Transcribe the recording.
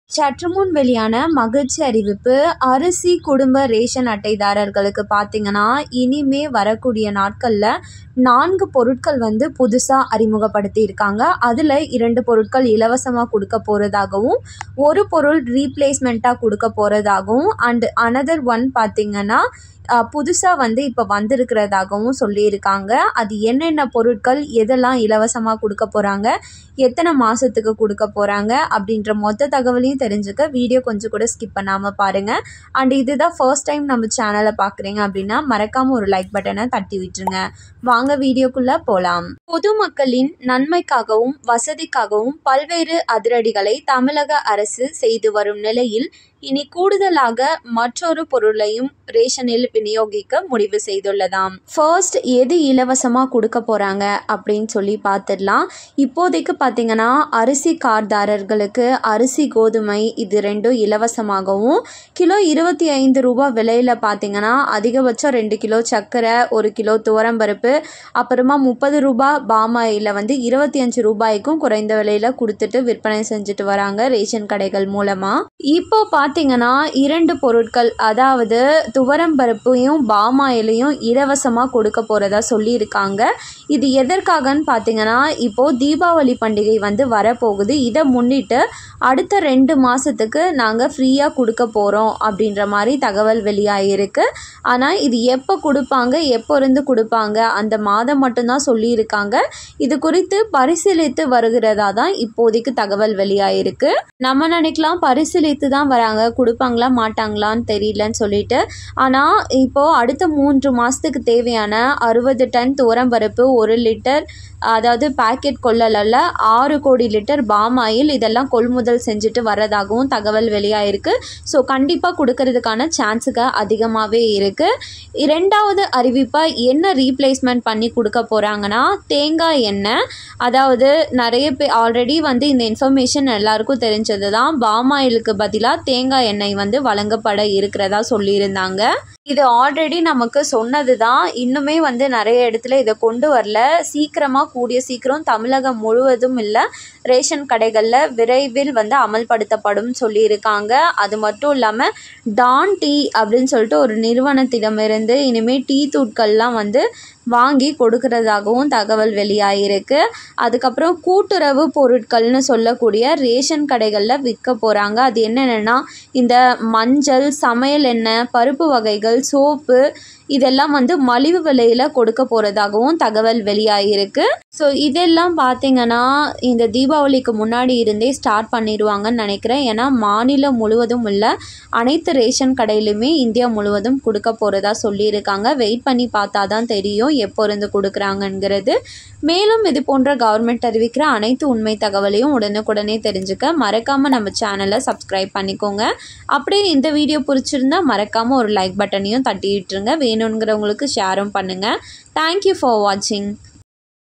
சற்று முன் வெளியான மகிழ்ச்சி அறிவிப்பு அரிசி குடும்ப ரேஷன் அட்டைதாரர்களுக்கு பார்த்தீங்கன்னா இனிமே வரக்கூடிய நாட்களில் நான்கு பொருட்கள் வந்து புதுசாக அறிமுகப்படுத்தி இருக்காங்க அதில் இரண்டு பொருட்கள் இலவசமாக கொடுக்க போகிறதாகவும் ஒரு பொருள் ரீப்ளேஸ்மெண்ட்டாக கொடுக்க போகிறதாகவும் அண்ட் அனதர் ஒன் பார்த்தீங்கன்னா புதுசாக வந்து இப்போ வந்திருக்கிறதாகவும் சொல்லியிருக்காங்க அது என்னென்ன பொருட்கள் எதெல்லாம் இலவசமாக கொடுக்க போகிறாங்க எத்தனை மாதத்துக்கு கொடுக்க போகிறாங்க அப்படின்ற மொத்த தகவலையும் தெரிஞ்சுக்க வீடியோ கொஞ்சம் கூட ஸ்கிப் பண்ணாமல் பாருங்கள் அண்ட் இதுதான் ஃபர்ஸ்ட் டைம் நம்ம சேனலை பார்க்குறீங்க அப்படின்னா மறக்காமல் ஒரு லைக் பட்டனை தட்டி விட்டுருங்க வாங்க வீடியோக்குள்ளே போகலாம் பொதுமக்களின் நன்மைக்காகவும் வசதிக்காகவும் பல்வேறு அதிரடிகளை தமிழக அரசு செய்து வரும் நிலையில் இனி கூடுதலாக மற்றொரு பொருளையும் ரேஷனில் விநியோகிக்க முடிவு செய்துள்ளதாம் ஃபர்ஸ்ட் எது இலவசமாக கொடுக்க போகிறாங்க அப்படின்னு சொல்லி பார்த்துடலாம் இப்போதைக்கு பார்த்தீங்கன்னா அரிசி கார்டாரர்களுக்கு அரிசி கோதுமை இது ரெண்டும் இலவசமாகவும் கிலோ இருபத்தி ஐந்து ரூபா விலையில் பார்த்தீங்கன்னா அதிகபட்சம் ரெண்டு கிலோ சர்க்கரை ஒரு கிலோ துவரம்பருப்பு அப்புறமா முப்பது ரூபா பாமாயில் வந்து இருபத்தி அஞ்சு ரூபாய்க்கும் குறைந்த விலையில் கொடுத்துட்டு விற்பனை செஞ்சுட்டு வராங்க ரேஷன் கடைகள் மூலமாக இப்போ பார்த்தீங்கன்னா இரண்டு பொருட்கள் அதாவது துவரம்பருப்பையும் பாமாயிலையும் இலவசமாக கொடுக்க போகிறதா சொல்லியிருக்காங்க இது எதற்காகன்னு பார்த்தீங்கன்னா இப்போது தீபாவளி பண்டிகை வந்து வரப்போகுது இதை முன்னிட்டு அடுத்த ரெண்டு மாதத்துக்கு நாங்கள் ஃப்ரீயாக கொடுக்க போகிறோம் அப்படின்ற மாதிரி தகவல் வெளியாகிருக்கு ஆனால் இது எப்போ கொடுப்பாங்க எப்போ இருந்து கொடுப்பாங்க அந்த மாதம் மட்டும்தான் சொல்லியிருக்காங்க இது குறித்து பரிசீலித்து வருகிறதா தான் இப்போதைக்கு தகவல் வெளியாகிருக்கு நம்ம நினைக்கலாம் பரிசீலித்து தான் வராங்க கொடுப்பாங்களா மாட்டாங்களான்னு தெரியலன்னு சொல்லிட்டு ஆனால் இப்போது அடுத்த மூன்று மாதத்துக்கு தேவையான அறுபது டன் துவரம்பருப்பு ஒரு லிட்டர் அதாவது பாக்கெட் கொள்ளலில் ஆறு கோடி லிட்டர் பாம் ஆயில் இதெல்லாம் கொள்முதல் செஞ்சுட்டு வர்றதாகவும் தகவல் வெளியாயிருக்கு ஸோ கண்டிப்பாக கொடுக்கறதுக்கான சான்ஸுக்கு அதிகமாகவே இருக்குது இரண்டாவது அறிவிப்பாக என்ன ரீப்ளேஸ்மெண்ட் பண்ணி கொடுக்க போகிறாங்கன்னா தேங்காய் எண்ணெய் அதாவது நிறைய பேர் ஆல்ரெடி வந்து இந்த இன்ஃபர்மேஷன் எல்லாருக்கும் தெரிஞ்சது தான் பாம் ஆயிலுக்கு பதிலாக தேங்காய் எண்ணெய் வந்து வழங்கப்பட இருக்கிறதா சொல்லியிருந்தாங்க இது ஆல்ரெடி நமக்கு சொன்னது தான் இன்னுமே வந்து நிறைய இடத்துல இதை கொண்டு வரல சீக்கிரமாக கூடிய சீக்கிரம் தமிழகம் முழுவதும் இல்லை ரேஷன் கடைகளில் விரைவில் வந்து அமல்படுத்தப்படும் சொல்லியிருக்காங்க அது மட்டும் இல்லாமல் டான் டீ அப்படின்னு சொல்லிட்டு ஒரு நிறுவனத்திடமிருந்து இனிமேல் டீ தூட்கள்லாம் வந்து வாங்கி கொடுக்கறதாகவும் தகவல் வெளியாகிருக்கு அதுக்கப்புறம் கூட்டுறவு பொருட்கள்னு சொல்லக்கூடிய ரேஷன் கடைகளில் விற்க போகிறாங்க அது என்னென்னா இந்த மஞ்சள் சமையல் எண்ணெய் பருப்பு வகைகள் சோப்பு இதெல்லாம் வந்து மலிவு விலையில் கொடுக்க போகிறதாகவும் தகவல் வெளியாகிருக்கு ஸோ இதெல்லாம் பார்த்தீங்கன்னா இந்த தீபாவளிக்கு முன்னாடி இருந்தே ஸ்டார்ட் பண்ணிடுவாங்கன்னு நினைக்கிறேன் ஏன்னா மாநிலம் முழுவதும் உள்ள அனைத்து ரேஷன் கடையிலுமே இந்தியா முழுவதும் கொடுக்க போகிறதா சொல்லியிருக்காங்க வெயிட் பண்ணி பார்த்தா தான் தெரியும் எப்போ இருந்து கொடுக்குறாங்கங்கிறது மேலும் இது போன்ற கவர்மெண்ட் அறிவிக்கிற அனைத்து உண்மை தகவலையும் உடனுக்குடனே தெரிஞ்சுக்க மறக்காமல் நம்ம சேனலை சப்ஸ்கிரைப் பண்ணிக்கோங்க அப்படியே இந்த வீடியோ பிடிச்சிருந்தா மறக்காமல் ஒரு லைக் பட்டனையும் தட்டி விட்டுருங்க வேணுங்கிறவங்களுக்கு ஷேரும் பண்ணுங்கள் தேங்க்யூ ஃபார் வாட்சிங்